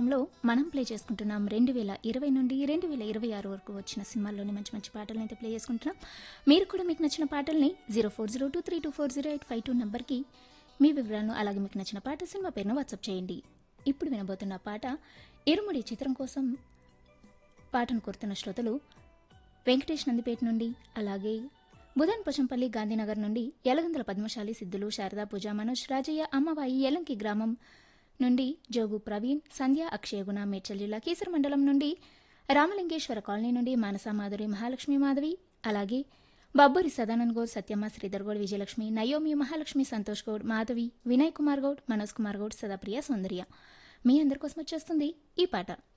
కార్యక్రమంలో మనం ప్లే చేసుకుంటున్నాం రెండు వేల ఇరవై నుండి రెండు వేల ఇరవై ఆరు వరకు వచ్చిన సినిమాల్లోని మంచి మంచి పాటలను అయితే ప్లే చేసుకుంటున్నాం మీరు కూడా మీకు నచ్చిన పాటల్ని zero four zero two three two four zero eight five two నెంబర్కి మీ వివరాలను అలాగే మీకు నచ్చిన పాట సినిమా పేరును వాట్సాప్ చేయండి ఇప్పుడు వినబోతున్న పాట ఇరుముడి చిత్రం కోసం పాటను కోరుతున్న శ్రోతలు వెంకటేష్ నందిపేట నుండి అలాగే బుధన్ పోచంపల్లి గాంధీనగర్ నుండి యలగందుల పద్మశాలి సిద్ధులు శారదా పూజ మనోజ్ రాజయ్య అమ్మవాయి యలంకి గ్రామం నుండి జోగు ప్రవీణ్ సంధ్య అక్షయగుణ మేడ్చల్ జిల్లా కీసర మండలం నుండి రామలింగేశ్వర కాలనీ నుండి మానస మాధురి మహాలక్ష్మి మాధవి అలాగే బబ్బూరి సదానంద్ గౌడ్ సత్యమ్మ శ్రీధర్ గౌడ్ విజయలక్ష్మి నయోమి మహాలక్ష్మి సంతోష్ గౌడ్ మాధవి వినయ్ కుమార్ గౌడ్ మనోజ్ కుమార్ గౌడ్ సదాప్రియ సౌందర్య మీ అందరి కోసం వచ్చేస్తుంది ఈ పాట